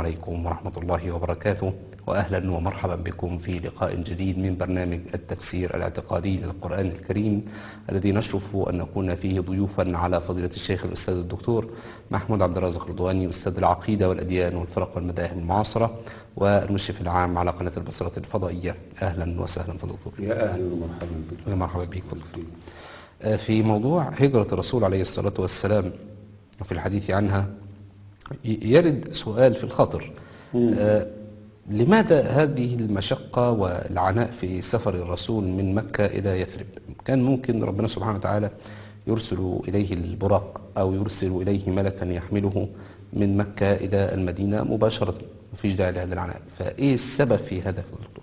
عليكم ورحمة الله وبركاته وأهلا ومرحبا بكم في لقاء جديد من برنامج التفسير الاعتقادي للقرآن الكريم الذي نشرف أن نكون فيه ضيوفا على فضيلة الشيخ الأستاذ الدكتور محمود عبد الرازق رضواني أستاذ العقيدة والأديان والفرق والمذاهب المعاصرة والمشرف العام على قناة البصرة الفضائية أهلا وسهلا في الدكتور يا أهلا ومرحبا بك يا مرحبا بك في موضوع هجرة الرسول عليه الصلاة والسلام وفي الحديث عنها يرد سؤال في الخاطر آه لماذا هذه المشقة والعناء في سفر الرسول من مكة إلى يثرب كان ممكن ربنا سبحانه وتعالى يرسل إليه البراق أو يرسل إليه ملكا يحمله من مكة إلى المدينة مباشرة مفيش داعي لهذا العناء فإيه السبب في هذا في الدكتور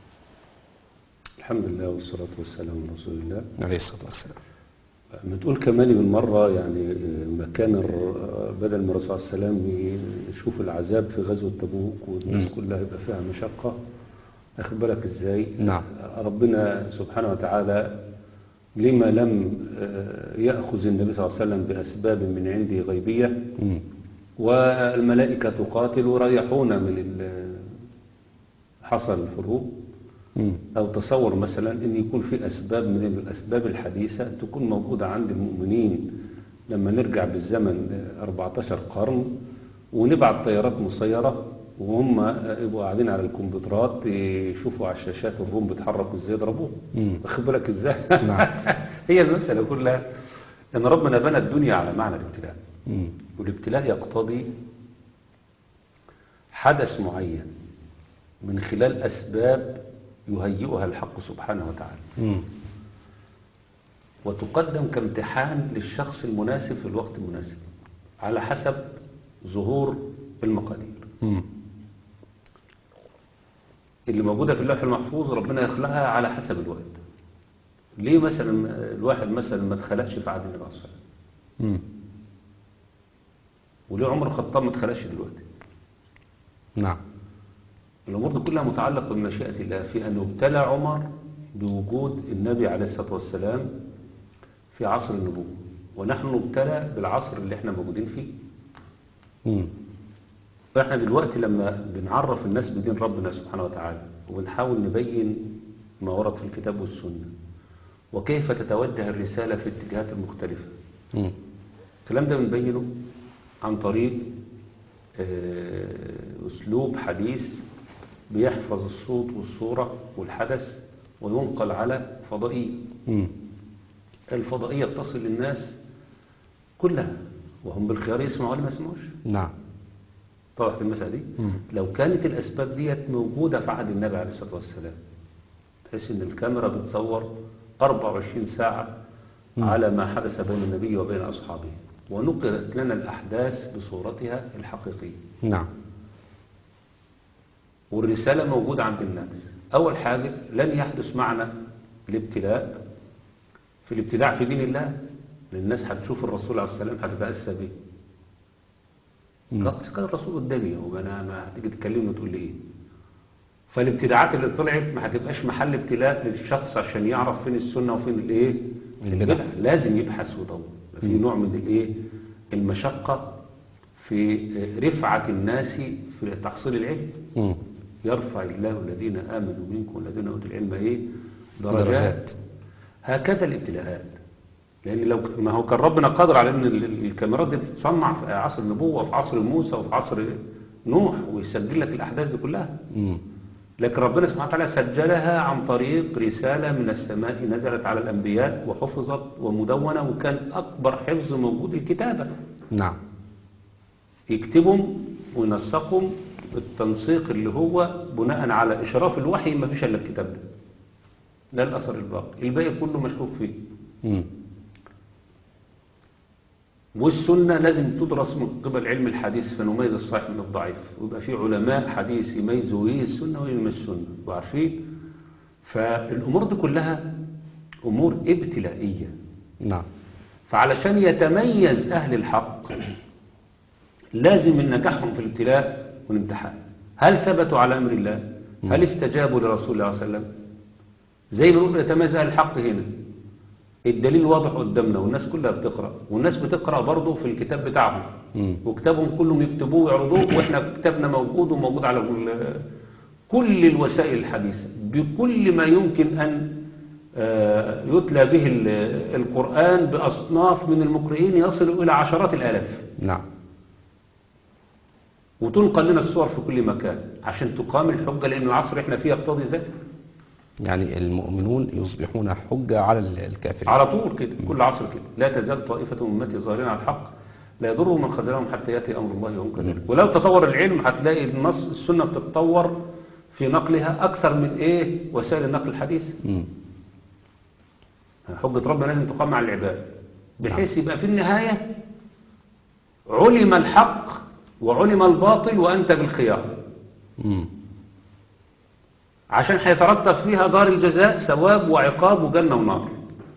الحمد لله والصلاة والسلام على رسول الله عليه الصلاة والسلام ما تقول كمان بالمرة يعني مكان الر- بدل ما الرسول صلى الله عليه وسلم يشوف العذاب في غزوة تبوك والناس كلها يبقى فيها مشقة أخد بالك إزاي نعم. ربنا سبحانه وتعالى لما لم آه، يأخذ النبي صلى الله عليه وسلم بأسباب من عنده غيبية مم. والملائكة تقاتل وريحونا من ال- حصل الحروب مم. أو تصور مثلا أن يكون في أسباب من الأسباب الحديثة تكون موجودة عند المؤمنين لما نرجع بالزمن 14 قرن ونبعت طيارات مسيرة وهم يبقوا قاعدين على الكمبيوترات يشوفوا على الشاشات الروم بيتحركوا ازاي يضربوه مم. واخد بالك ازاي نعم. هي المسألة كلها ان ربنا بنى الدنيا على معنى الابتلاء مم. والابتلاء يقتضي حدث معين من خلال أسباب يهيئها الحق سبحانه وتعالى مم. وتقدم كامتحان للشخص المناسب في الوقت المناسب على حسب ظهور المقادير مم. اللي موجودة في اللوح المحفوظ ربنا يخلقها على حسب الوقت ليه مثلا الواحد مثلا ما اتخلقش في عهد النبي صلى الله عليه وسلم مم. وليه عمر الخطاب ما اتخلقش دلوقتي نعم الأمور دي كلها متعلقة بمشيئة الله في أن ابتلى عمر بوجود النبي عليه الصلاة والسلام في عصر النبوة ونحن نبتلى بالعصر اللي احنا موجودين فيه مم. فاحنا دلوقتي لما بنعرف الناس بدين ربنا سبحانه وتعالى وبنحاول نبين ما ورد في الكتاب والسنة وكيف تتوجه الرسالة في الاتجاهات المختلفة مم. الكلام ده بنبينه عن طريق آه، أسلوب حديث بيحفظ الصوت والصورة والحدث وينقل على فضائية مم. الفضائية تصل للناس كلها وهم بالخيار يسمعوا ولا ما يسمعوش نعم طرحت المسألة دي مم. لو كانت الأسباب ديت موجودة في عهد النبي عليه الصلاة والسلام بحيث إن الكاميرا بتصور 24 ساعة على ما حدث بين النبي وبين أصحابه ونقلت لنا الأحداث بصورتها الحقيقية نعم والرسالة موجودة عند الناس أول حاجة لن يحدث معنا الابتلاء في الابتداع في دين الله لأن الناس هتشوف الرسول عليه السلام هتتأسى به مم. خلاص كان الرسول قدامي وانا ما هتيجي تكلمني وتقول لي ايه فالابتداعات اللي طلعت ما هتبقاش محل ابتلاء للشخص عشان يعرف فين السنه وفين الايه البدع. البدع لازم يبحث ويدور في نوع من الايه المشقه في رفعه الناس في تحصيل العلم مم. يرفع الله الذين امنوا منكم والذين اوتوا العلم ايه درجات. درجات هكذا الابتلاءات لان لو ما هو كان ربنا قادر على ان ال- ال- الكاميرات دي تتصنع في عصر النبوه وفي عصر موسى وفي عصر نوح ويسجل لك الاحداث دي كلها مم. لكن ربنا سبحانه وتعالى سجلها عن طريق رساله من السماء نزلت على الانبياء وحفظت ومدونه وكان اكبر حفظ موجود الكتابه نعم يكتبهم وينسقهم التنسيق اللي هو بناء على إشراف الوحي ما فيش إلا الكتاب ده ده الأثر الباقي الباقي كله مشكوك فيه مم. والسنة لازم تدرس من قبل علم الحديث فنميز الصحيح من الضعيف ويبقى في علماء حديث يميزوا ايه السنة وايه من السنة وعارفين فالأمور دي كلها أمور ابتلائية نعم فعلشان يتميز أهل الحق لازم من نجاحهم في الابتلاء والامتحان هل ثبتوا على أمر الله هل استجابوا لرسول الله صلى الله عليه وسلم زي ما نقول يتميز أهل الحق هنا الدليل واضح قدامنا والناس كلها بتقرأ والناس بتقرأ برضه في الكتاب بتاعهم مم. وكتابهم كلهم يكتبوه ويعرضوه واحنا كتابنا موجود وموجود على كل- كل الوسائل الحديثة بكل ما يمكن أن آه، يتلى به ال- القرآن بأصناف من المقرئين يصل إلى عشرات الآلاف نعم وتنقل لنا الصور في كل مكان عشان تقام الحجة لأن العصر احنا فيه يقتضي ذلك يعني المؤمنون يصبحون حجة على ال- الكافرين على طول كده كل عصر كده لا تزال طائفة من أمتي ظاهرين على الحق لا يضرهم من خذلهم حتى يأتي أمر الله وهم كذلك ولو تطور العلم هتلاقي النص السنة بتتطور في نقلها أكثر من إيه وسائل النقل الحديثة مم. حجة ربنا لازم تقام على العباد بحيث يبقى في النهاية علم الحق وعلم الباطل وأنت بالخيار مم. عشان هيترتب فيها دار الجزاء ثواب وعقاب وجنة ونار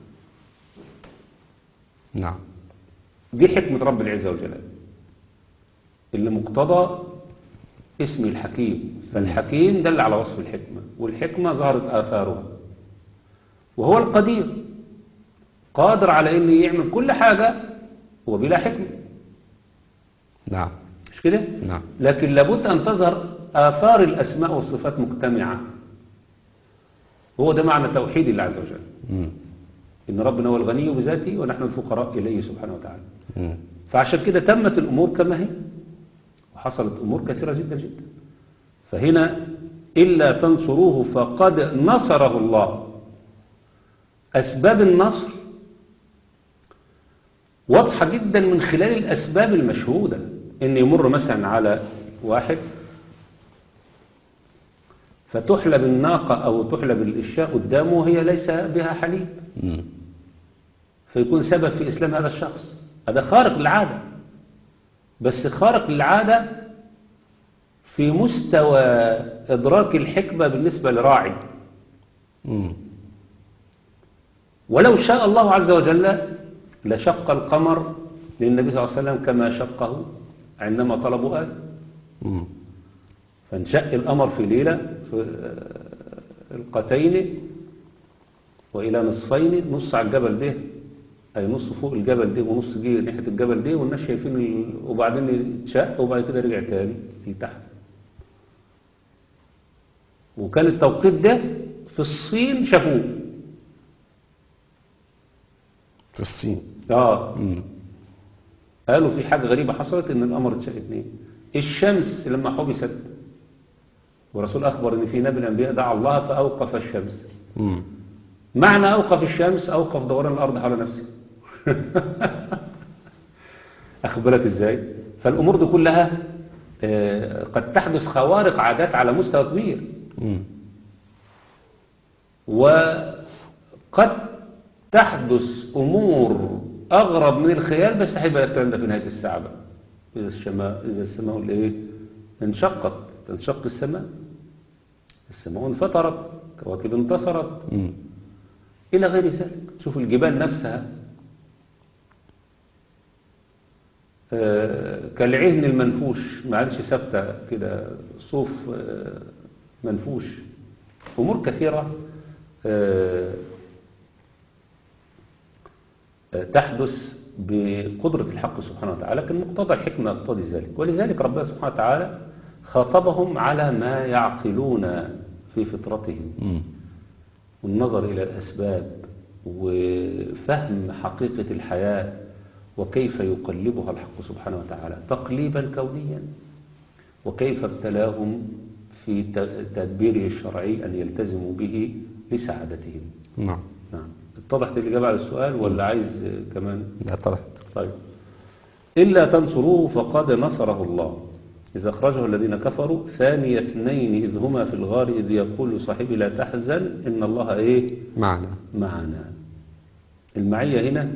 نعم دي حكمة رب العزة والجلال اللي مقتضى اسم الحكيم فالحكيم دل على وصف الحكمة والحكمة ظهرت آثارها وهو القدير قادر على انه يعمل كل حاجة وبلا حكمة نعم مش كده نعم لكن لابد أن تظهر آثار الأسماء والصفات مجتمعة هو ده معنى توحيد الله عز وجل مم. إن ربنا هو الغني بذاته ونحن الفقراء إليه سبحانه وتعالى مم. فعشان كده تمت الأمور كما هي وحصلت أمور كثيرة جدا جدا فهنا إلا تنصروه فقد نصره الله أسباب النصر واضحة جدا من خلال الأسباب المشهودة إن يمر مثلا على واحد فتحلب الناقة أو تحلب الإشاء قدامه وهي ليس بها حليب مم. فيكون سبب في إسلام هذا الشخص هذا خارق للعادة بس خارق للعادة في مستوى إدراك الحكمة بالنسبة لراعي مم. ولو شاء الله عز وجل لشق القمر للنبي صلى الله عليه وسلم كما شقه عندما طلبوا آية مم. فانشق القمر في ليلة في القتين وإلى نصفين نص على الجبل ده أي نص فوق الجبل ده ونص جه ناحية الجبل ده والناس شايفين ال... وبعدين اتشق وبعد كده رجع تاني لتحت وكان التوقيت ده في الصين شافوه في الصين اه مم. قالوا في حاجة غريبة حصلت ان القمر اتشق اتنين الشمس لما حبست ورسول اخبر ان في نبي من الانبياء دعا الله فاوقف الشمس مم. معنى اوقف الشمس اوقف دوران الارض حول نفسه اخد بالك ازاي فالامور دي كلها آه، قد تحدث خوارق عادات على مستوى كبير مم. وقد تحدث امور اغرب من الخيال بس هيبقى الكلام ده في نهايه الساعه بقى اذا السماء اذا السماء الايه انشقت تنشق السماء السماء انفطرت كواكب انتصرت مم. إلى غير ذلك تشوف الجبال نفسها آه، كالعهن المنفوش ما عادش ثابتة كده صوف آه، منفوش أمور كثيرة آه، آه، تحدث بقدرة الحق سبحانه وتعالى لكن مقتضى الحكمة يقتضي ذلك ولذلك ربنا سبحانه وتعالى خاطبهم على ما يعقلون في فطرتهم مم. والنظر إلى الأسباب وفهم حقيقة الحياة وكيف يقلبها الحق سبحانه وتعالى تقليبا كونيا وكيف ابتلاهم في ت- تدبيره الشرعي أن يلتزموا به لسعادتهم نعم نعم اتضحت الإجابة على السؤال ولا عايز آه، كمان لا طلعت طيب إلا تنصروه فقد نصره الله إذا أخرجه الذين كفروا ثاني اثنين إذ هما في الغار إذ يقول لصاحبه لا تحزن إن الله إيه معنا معنا المعية هنا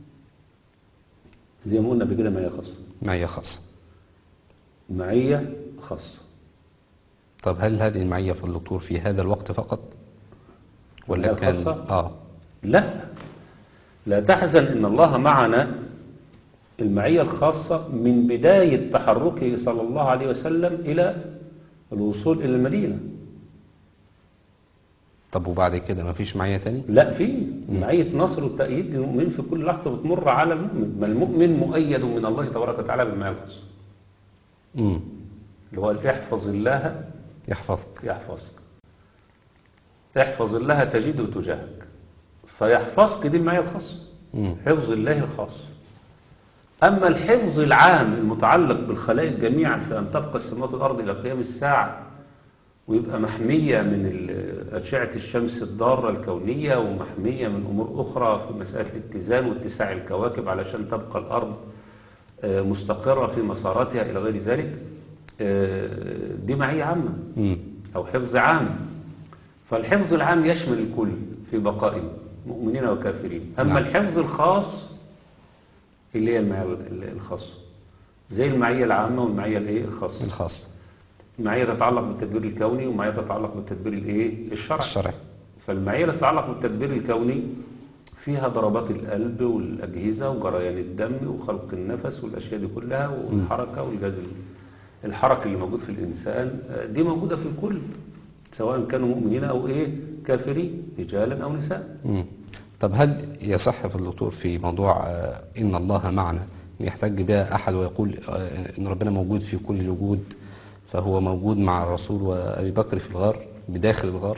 زي ما قلنا بكده ما هي خاصة معية خاصة معية خاصة طب هل هذه المعية في الدكتور في هذا الوقت فقط ولا المعية كان الخاصة؟ اه لا لا تحزن إن الله معنا المعية الخاصة من بداية تحركه صلى الله عليه وسلم إلى الوصول إلى المدينة طب وبعد كده مفيش معايا تاني لا في معية نصر والتأييد للمؤمن في كل لحظة بتمر على المؤمن ما المؤمن مؤيد من الله تبارك وتعالى بالمعية الخاصة امم اللي هو احفظ الله يحفظك يحفظك احفظ الله تجده تجاهك فيحفظك دي المعية الخاصة امم حفظ الله الخاص أما الحفظ العام المتعلق بالخلائق جميعا في أن تبقى السماوات والأرض إلى قيام الساعة ويبقى محمية من ال- أشعة الشمس الضارة الكونية ومحمية من أمور أخرى في مسألة الاتزان واتساع الكواكب علشان تبقى الأرض آه، مستقرة في مساراتها إلى غير ذلك آه، دي معية عامة امم أو حفظ عام فالحفظ العام يشمل الكل في بقائه مؤمنين وكافرين أما نعم. الحفظ الخاص اللي هي المعية ال- الخاصة زي المعية العامة والمعية الايه الخاصة الخاص معية تتعلق بالتدبير الكوني ومعية تتعلق بالتدبير الايه الشرعي الشرعي فالمعية اللي تتعلق بالتدبير الكوني فيها ضربات القلب والأجهزة وجريان الدم وخلق النفس والأشياء دي كلها والحركة والجهاز الحركي اللي موجود في الإنسان آه، دي موجودة في الكل سواء كانوا مؤمنين أو إيه كافرين رجالا أو نساء مم. طب هل يصح في الدكتور في موضوع آه، إن الله معنا إن يحتج بها أحد ويقول آه، إن ربنا موجود في كل الوجود فهو موجود مع الرسول وأبي بكر في الغار بداخل الغار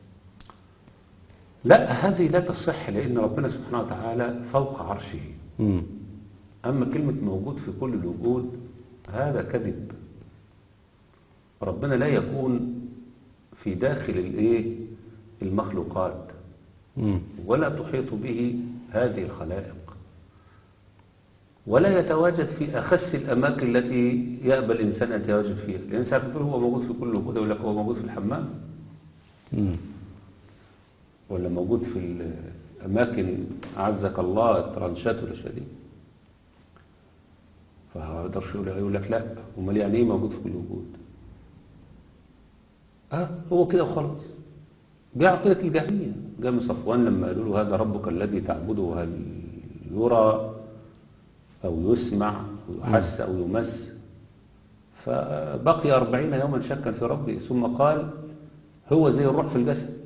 لا هذه لا تصح لأن ربنا سبحانه وتعالى فوق عرشه مم. أما كلمة موجود في كل الوجود هذا كذب ربنا لا يكون في داخل الإيه المخلوقات مم. ولا تحيط به هذه الخلائق ولا يتواجد في أخس الأماكن التي يأبى الإنسان أن يتواجد فيها لأن ساعات بتقول هو موجود في كل وجود يقول لك هو موجود في الحمام مم. ولا موجود في الأماكن أعزك الله الترانشات والأشياء دي فهو يقدرش يقول يقول لك لا امال يعني ايه موجود في كل وجود اه هو كده وخلاص دي عقيدة الجهمية جهم صفوان لما قالوا له هذا ربك الذي تعبده هل يرى أو يسمع أو يحس أو يمس فبقي أربعين يوما شكا في ربه ثم قال هو زي الروح في الجسد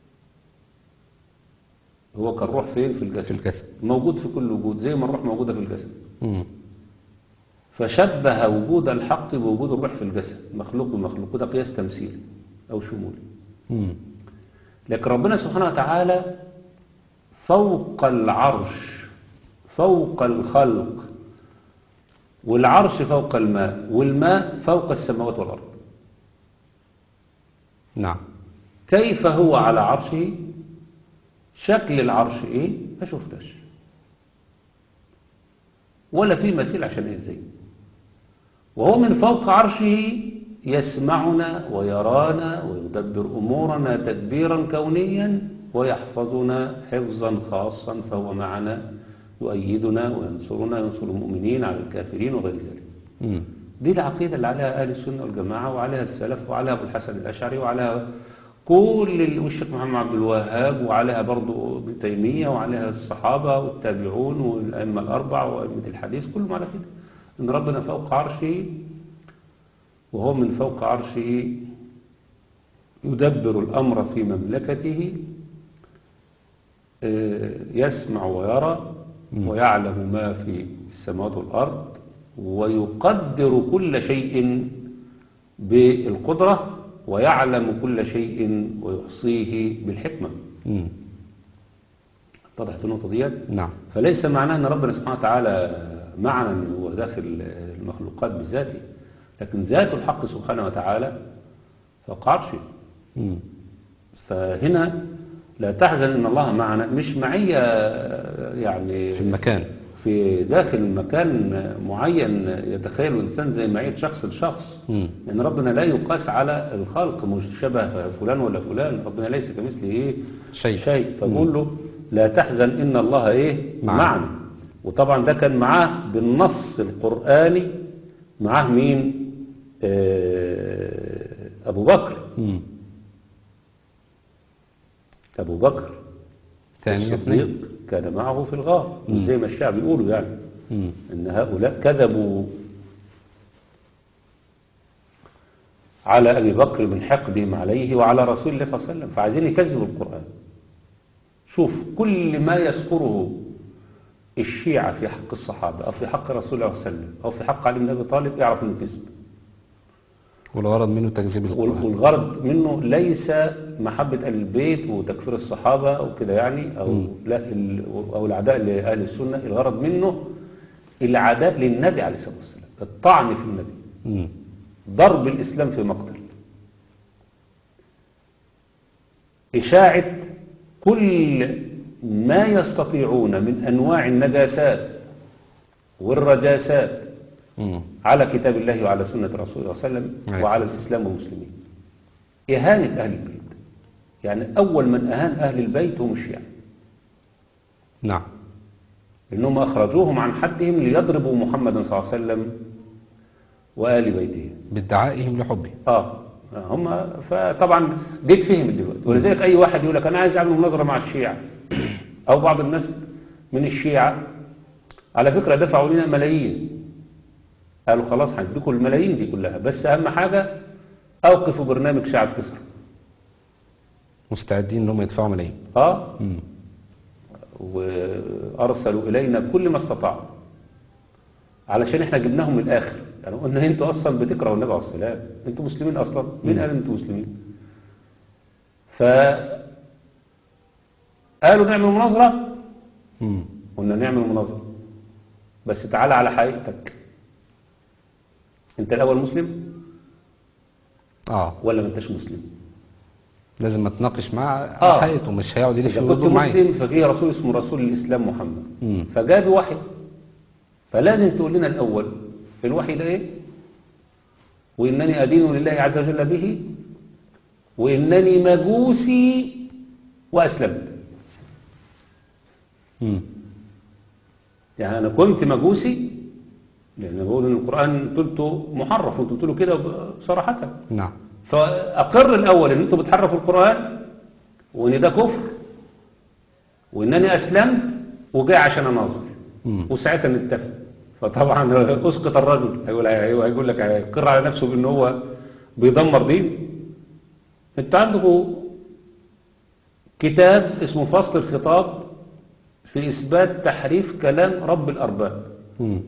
هو كالروح فين في الجسد في الجسد. موجود في كل وجود زي ما الروح موجودة في الجسد مم. فشبه وجود الحق بوجود الروح في الجسد مخلوق بمخلوق وده قياس تمثيلي أو شمولي مم. لكن ربنا سبحانه وتعالى فوق العرش فوق الخلق والعرش فوق الماء والماء فوق السماوات والأرض نعم كيف هو على عرشه شكل العرش ايه ما شفناش ولا في مثيل عشان ايه ازاي وهو من فوق عرشه يسمعنا ويرانا ويدبر امورنا تدبيرا كونيا ويحفظنا حفظا خاصا فهو معنا يؤيدنا وينصرنا ينصر المؤمنين على الكافرين وغير ذلك مم. دي العقيدة اللي عليها أهل السنة والجماعة وعليها السلف وعليها أبو الحسن الأشعري وعليها كل ال- والشيخ محمد عبد الوهاب وعليها برضو ابن تيمية وعليها الصحابة والتابعون والأئمة الأربع وأئمة الحديث كلهم على كده إن ربنا فوق عرشه وهو من فوق عرشه يدبر الأمر في مملكته آه، يسمع ويرى ويعلم ما في السماوات والأرض ويقدر كل شيء بالقدرة ويعلم كل شيء ويحصيه بالحكمة مم. اتضحت النقطة ديت نعم فليس معناه أن ربنا سبحانه وتعالى معنا أنه هو داخل المخلوقات بذاته لكن ذات الحق سبحانه وتعالى فوق عرشه مم. فهنا لا تحزن ان الله معنا مش معية يعني في المكان في داخل مكان معين يتخيل الانسان زي معية شخص لشخص مم. لان ربنا لا يقاس على الخلق مش شبه فلان ولا فلان ربنا ليس كمثله ايه شيء. شيء فبقول له لا تحزن ان الله ايه معنا. معنا وطبعا ده كان معاه بالنص القرآني معاه مين آه ابو بكر مم. أبو بكر ثانية اثنين الصديق كان معه في الغار مش زي ما الشعب يقولوا يعني مم. إن هؤلاء كذبوا على أبي بكر من حقدهم عليه وعلى رسول الله صلى الله عليه وسلم فعايزين يكذبوا القرآن شوف كل ما يذكره الشيعة في حق الصحابة أو في حق رسول الله صلى الله عليه وسلم أو في حق علي بن أبي طالب يعرف إنه كذب والغرض منه تكذيب وال- القرآن والغرض منه ليس محبة أهل البيت وتكفير الصحابة أو كده يعني أو لا ال- أو العداء لأهل السنة الغرض منه العداء للنبي عليه الصلاة والسلام الطعن في النبي مم. ضرب الإسلام في مقتل إشاعة كل ما يستطيعون من أنواع النجاسات والرجاسات مم. على كتاب الله وعلى سنة رسوله صلى الله عليه وسلم عليه وعلى الإسلام والمسلمين إهانة أهل البيت يعني أول من أهان أهل البيت هم الشيعة نعم إنهم أخرجوهم عن حدهم ليضربوا محمدا صلى الله عليه وسلم وآل بيته بادعائهم لحبه اه هم فطبعا دي اتفهمت دلوقتي ولذلك اي واحد يقول لك انا عايز اعمل مناظره مع الشيعه او بعض الناس من الشيعه على فكره دفعوا لنا ملايين قالوا خلاص هنديكم الملايين دي كلها بس اهم حاجه اوقفوا برنامج شيعه كسر مستعدين انهم يدفعوا ملايين اه مم. وارسلوا الينا كل ما استطاعوا علشان احنا جبناهم من الاخر يعني قلنا انتوا اصلا بتكرهوا النبي عليه الصلاه والسلام انتوا مسلمين اصلا مين قال انتوا مسلمين ف قالوا نعمل مناظره مم. قلنا نعمل مناظره بس تعالى على حقيقتك انت الاول مسلم اه ولا ما انتش مسلم لازم اتناقش معاه آه. على حقيقته مش هيقعد يلف إذا كنت ويدور معايا مسلم ففي رسول اسمه رسول الإسلام محمد مم. فجاب وحي فلازم تقول لنا الأول الوحي ده إيه وإنني أدين لله عز وجل به وإنني مجوسي وأسلمت مم. يعني أنا كنت مجوسي لأن بقول إن القرآن قلته محرف وأنتوا بتقولوا كده صراحة نعم فأقر الأول إن أنتوا بتحرفوا القرآن وإن ده كفر وإنني أسلمت وجاي عشان أناظر مم. وساعتها نتفق فطبعا اسقط الرجل هيقول هيقول هيقول لك هيقر على نفسه بان هو بيدمر دين انت عندكم كتاب اسمه فصل الخطاب في اثبات تحريف كلام رب الارباب مم.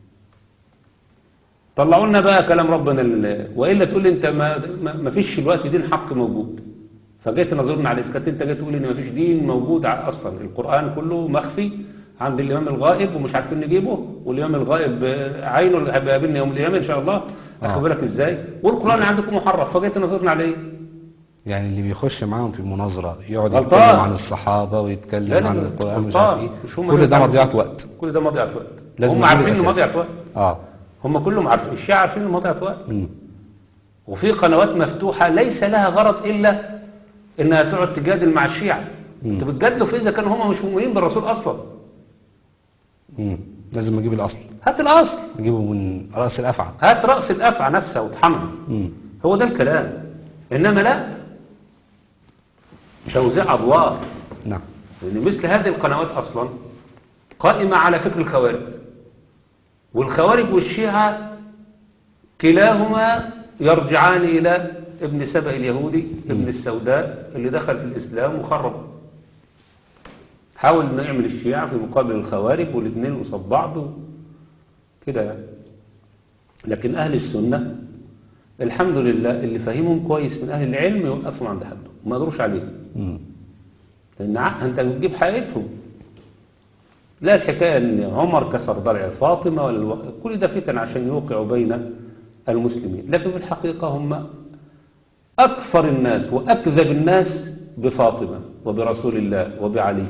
طلعوا لنا بقى كلام ربنا ال- والا تقول لي انت ما, ما ما فيش الوقت دين حق موجود فجيت نظرنا على اسكات انت جاي تقول ان ما فيش دين موجود ع- اصلا القران كله مخفي عند الامام الغائب ومش عارفين نجيبه والامام الغائب آه، عينه اللي هيقابلنا يوم القيامه ان شاء الله اخد بالك ازاي والقران عندكم محرف فجيت نظرنا عليه يعني اللي بيخش معاهم في مناظرة يقعد غلطان. يتكلم عن الصحابة ويتكلم عن القرآن مش عارف ايه مش هم كل اللي ده بيعملوا مضيعة كده. وقت كل ده مضيعه وقت لازم هم نجيب عارفين انه الأساس. مضيعه وقت اه هم كلهم عارفين الشيعة عارفين انه مضيعه وقت مم. وفي قنوات مفتوحة ليس لها غرض إلا إنها تقعد تجادل مع الشيعة مم. انتوا بتجادلوا في إذا كانوا هم مش مؤمنين بالرسول أصلا مم. لازم اجيب الاصل هات الأصل اجيبه من رأس الافعى هات رأس الأفعى نفسها وطحنها مم. هو ده الكلام إنما لا توزيع أدوار نعم لأن مثل هذه القنوات أصلا قائمة على فكر الخوارج والخوارج والشيعة كلاهما يرجعان إلى ابن سبأ اليهودي ابن السوداء اللي دخل في الإسلام وخرب حاول انه يعمل الشيعة في مقابل الخوارج والاثنين قصاد بعض و- كده يعني لكن أهل السنة الحمد لله اللي فاهمهم كويس من أهل العلم يوقفهم عند حدهم ما يقدروش عليهم مم. لأن ع- أنت بتجيب حقيقتهم لا الحكاية أن عمر كسر ضلع فاطمة ولا الو... كل ده فتن عشان يوقعوا بين المسلمين لكن في الحقيقة هم أكثر الناس وأكذب الناس بفاطمة وبرسول الله وبعلي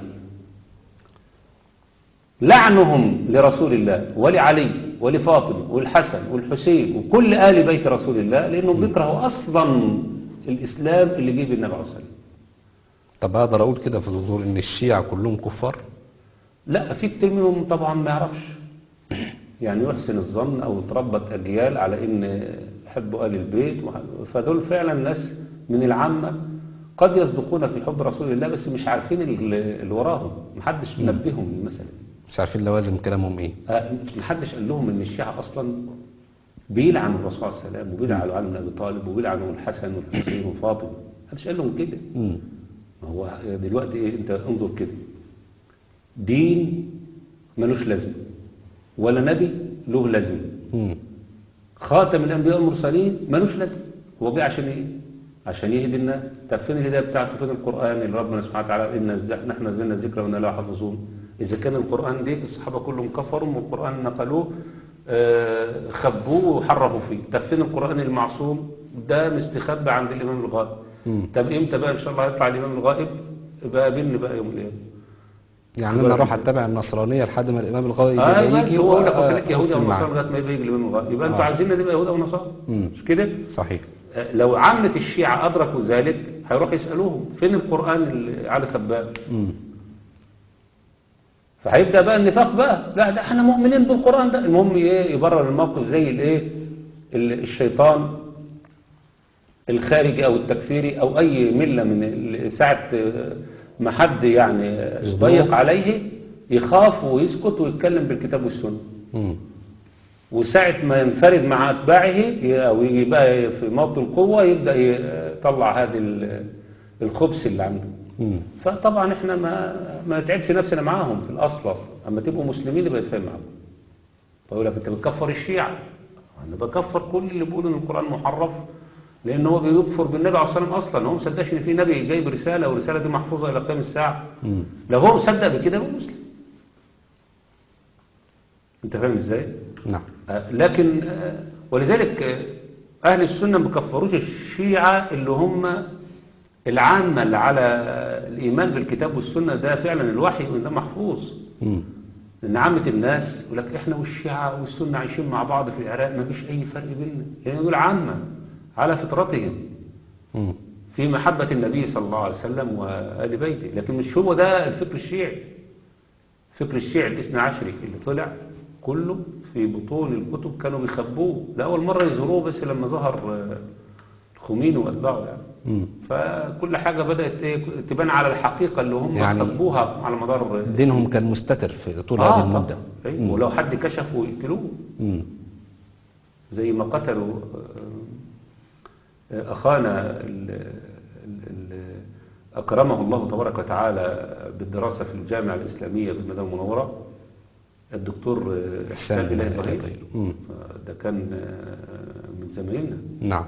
لعنهم لرسول الله ولعلي ولفاطمة والحسن والحسين وكل آل بيت رسول الله لأنهم بيكرهوا أصلا الإسلام اللي جه بالنبي عليه الصلاة والسلام طب اقدر اقول كده في الظهور ان الشيعة كلهم كفار لا في كتير منهم طبعا ما يعرفش يعني يحسن الظن او تربت اجيال على ان يحبوا ال البيت وح- فدول فعلا ناس من العامه قد يصدقون في حب رسول الله بس مش عارفين ال- اللي وراهم محدش منبههم للمساله مش عارفين لوازم كلامهم ايه آه، محدش قال لهم ان الشيعه اصلا بيلعن الرسول صلى الله عليه وسلم وبيلعن علي بن ابي طالب وبيلعن الحسن والحسين وفاطمه محدش قال لهم كده مم. ما هو دلوقتي ايه انت انظر كده دين ملوش لازمه ولا نبي له لازمه مم. خاتم الانبياء والمرسلين ملوش لازمه هو جه عشان ايه عشان يهدي الناس طب فين الهدايه بتاعته فين القران اللي ربنا سبحانه وتعالى ان نزل- نحن نزلنا الذكر وانا لا حافظون اذا كان القران ده الصحابه كلهم كفروا والقران نقلوه آه، خبوه وحرفوا فيه طب فين القران المعصوم ده مستخبى عند الامام الغائب مم. طب امتى بقى ان شاء الله هيطلع الامام الغائب بقى قابلني بقى يوم القيامه يعني انا اروح اتبع النصرانيه لحد ما الامام الغائب اه يبقى بس يجي هو يقول لك وأبقى وخليك يهودي او مسلم معاه. نصارى لغايه ما يبقى يجي الامام الغائب يبقى انتوا آه. عايزيننا نبقى يهود او نصارى مم. مش كده؟ صحيح لو عامة الشيعة أدركوا ذلك هيروح يسألوهم فين القرآن اللي علي خباب مم. فهيبدأ بقى النفاق بقى لا ده احنا مؤمنين بالقرآن ده المهم ايه يبرر الموقف زي الايه ال- الشيطان الخارجي او التكفيري او اي ملة من ال- ساعة آه، ما حد يعني آه، يصدمه. يضيق عليه يخاف ويسكت ويتكلم بالكتاب والسنة مم. وساعة ما ينفرد مع أتباعه ي- أو يجي بقى في موطن القوة يبدأ يطلع هذه ال- الخبث اللي عنده مم. فطبعا احنا ما ما نتعبش نفسنا معاهم في الأصل أصلا أما تبقوا مسلمين يبقى يتفاهم معاهم فيقول لك أنت بتكفر الشيعة أنا بكفر كل اللي بيقول إن القرآن محرف لأن هو بيكفر بالنبي عليه الصلاة والسلام أصلا هو مصدقش إن في نبي جايب رسالة والرسالة دي محفوظة إلى قيام الساعة مم. لو هو مصدق بكده يبقى مسلم أنت فاهم إزاي؟ نعم آه، لكن آه، ولذلك آه، أهل السنة ما بيكفروش الشيعة اللي هم العامة اللي على الإيمان بالكتاب والسنة ده فعلا الوحي وده محفوظ مم. لأن عامة الناس يقول لك إحنا والشيعة والسنة عايشين مع بعض في العراق ما فيش أي فرق بيننا لأن دول عامة على فطرتهم مم. في محبة النبي صلى الله عليه وسلم وآل بيته لكن مش هو ده الفكر الشيعي فكر الشيعي الاثنى عشري اللي طلع كله في بطون الكتب كانوا بيخبوه لأول مرة يظهروه بس لما ظهر آه، الخميني وأتباعه يعني مم. فكل حاجة بدأت إيه تبان على الحقيقة اللي هم يعني خبوها على مدار دينهم كان مستتر في طول آه هذه المدة طبعاً. أيوة. ولو حد كشفه يقتلوه مم. زي ما قتلوا آه، أخانا ال- ال- ال- أكرمه الله تبارك وتعالى بالدراسة في الجامعة الإسلامية بالمدينة المنورة الدكتور آه، إحسان إحسان إلهي إلهي ظهير ظهير. مم. ده كان آه، من زمايلنا نعم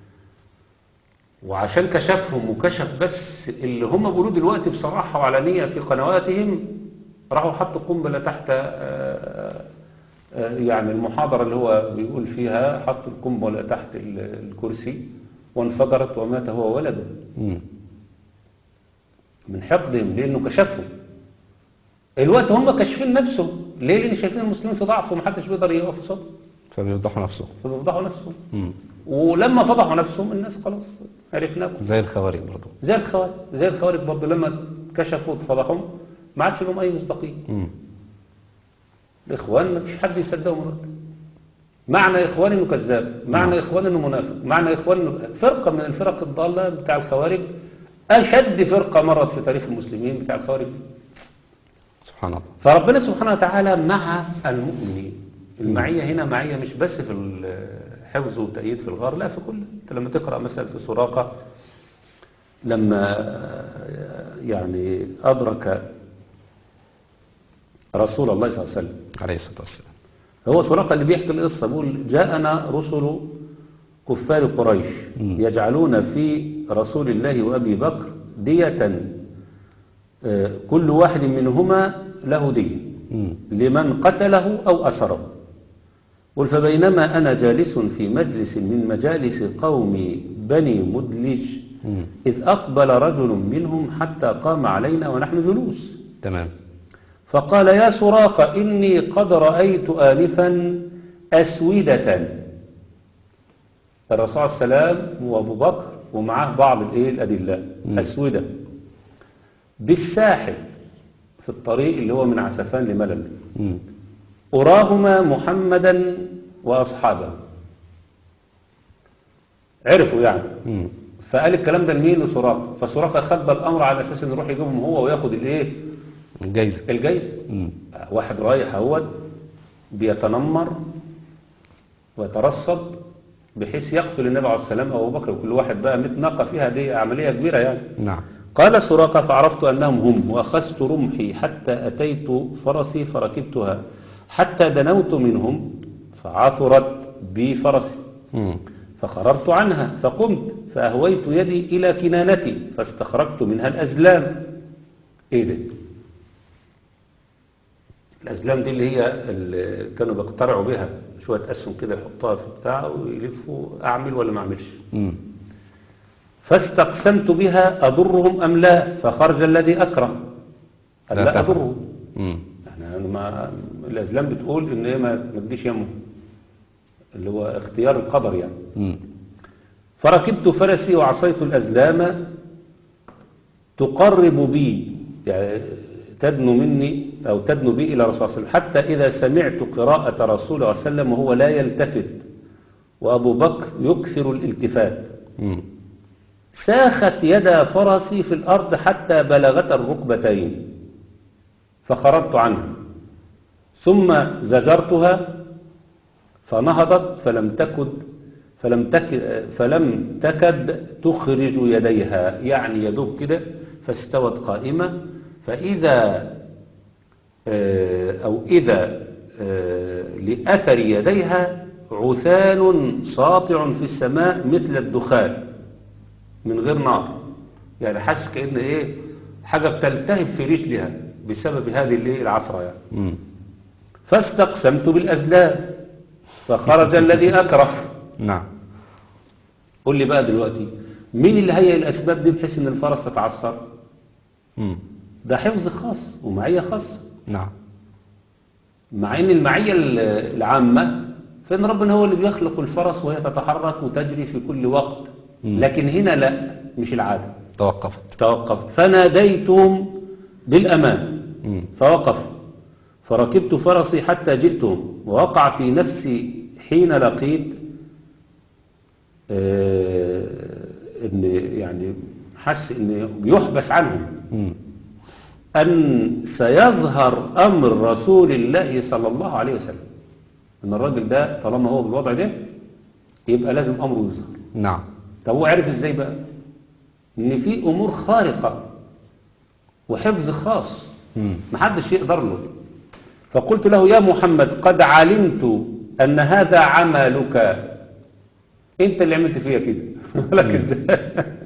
وعشان كشفهم وكشف بس اللي هم بيقولوه دلوقتي بصراحة وعلانية في قنواتهم راحوا حطوا قنبلة تحت آه، آه، يعني المحاضرة اللي هو بيقول فيها حطوا القنبلة تحت ال- الكرسي وانفجرت ومات هو وولده مم. من حقدهم لأنه كشفهم الوقت هم كاشفين نفسهم ليه لأن شايفين المسلمين في ضعف ومحدش بيقدر يقف قصادهم فبيوضحوا نفسهم فبيفضحوا نفسهم مم. ولما فضحوا نفسهم الناس خلاص عرفناكم زي الخوارج برضو زي الخوارج زي الخوارج برضه لما كشفوا واتفضحوا ما عادش لهم اي مصداقيه مم. الاخوان ما فيش حد يصدقهم الوقت معنى اخوان انه كذاب معنى اخوان انه منافق معنى اخوان انه فرقه من الفرق الضاله بتاع الخوارج اشد فرقه مرت في تاريخ المسلمين بتاع الخوارج سبحان الله فربنا سبحانه وتعالى مع المؤمنين المعية هنا معية مش بس في الحفظ والتأييد في الغار لا في كل انت لما تقرأ مثلا في سراقة لما يعني أدرك رسول الله صلى الله عليه وسلم عليه الصلاة والسلام هو سراقة اللي بيحكي القصة بيقول جاءنا رسل كفار قريش يجعلون في رسول الله وأبي بكر دية آه، كل واحد منهما له دية مم. لمن قتله أو أسره قل فبينما أنا جالس في مجلس من مجالس قوم بني مدلج مم. إذ أقبل رجل منهم حتى قام علينا ونحن جلوس تمام فقال يا سراقة إني قد رأيت آنفا أسودة الرسول عليه السلام وأبو بكر ومعاه بعض الإيه الأدلة أسودة بالساحل في الطريق اللي هو من عسفان لملل مم. أراهما محمدا وأصحابه عرفوا يعني مم. فقال الكلام ده لمين لسراقة فسراقة خبى الأمر على أساس إنه يروح يجيبهم هو وياخد الإيه الجايزة الجايزة مم. واحد رايح اهوت بيتنمر ويترصد بحيث يقتل النبي عليه السلام أو أبو بكر وكل واحد بقى 100 ناقة فيها دي عملية كبيرة يعني نعم قال سراقة فعرفت أنهم هم وأخذت رمحي حتى أتيت فرسي فركبتها حتى دنوت منهم فعثرت بي فرسي مم. فخررت عنها فقمت فأهويت يدي إلى كنانتي فاستخرجت منها الأزلام إيه ده الأزلام دي اللي هي اللي كانوا بيقترعوا بها شوية أسهم كده يحطها في بتاع ويلفوا أعمل ولا ما أعملش مم. فاستقسمت بها أضرهم أم لا فخرج الذي أكره قال لا لا تفعل. أضرهم مم. احنا أنا ما الأزلام بتقول إن هي ما ما تجيش يمه اللي هو اختيار القدر يعني مم. فركبت فرسي وعصيت الأزلام تقرب بي يعني تدنو مني أو تدنو بي إلى رسول الله صلى الله عليه وسلم حتى إذا سمعت قراءة رسول الله صلى الله عليه وسلم وهو لا يلتفت وأبو بكر يكثر الالتفات مم. ساخت يدا فرسي في الأرض حتى بلغت الركبتين فخرجت عنها ثم زجرتها فنهضت فلم تكد فلم تك فلم تكد تخرج يديها يعني يدوب كده فاستوت قائمة فإذا آه، أو إذا آه، لأثر يديها عثان ساطع في السماء مثل الدخان من غير نار يعني حاسس كأن إيه حاجة بتلتهب في رجلها بسبب هذه اللي العفرة يعني مم. فاستقسمت بالأزلام فخرج الذي أكره نعم قول لي بقى دلوقتي مين اللي هيئ الأسباب دي بحيث إن الفرس تتعثر مم. ده حفظ خاص ومعية خاصة نعم مع ان المعية ال- العامة فإن ربنا هو اللي بيخلق الفرس وهي تتحرك وتجري في كل وقت مم. لكن هنا لا مش العادة توقفت توقفت فناديتهم بالأمان مم. فوقفوا فركبت فرسي حتى جئتهم ووقع في نفسي حين لقيت آه، ان يعني حس ان يحبس عنهم مم. أن سيظهر أمر رسول الله صلى الله عليه وسلم أن الراجل ده طالما هو بالوضع ده يبقى لازم أمره يظهر نعم طب هو عرف إزاي بقى إن في أمور خارقة وحفظ خاص مم. محدش يقدر له فقلت له يا محمد قد علمت أن هذا عملك أنت اللي عملت فيا كده لك إزاي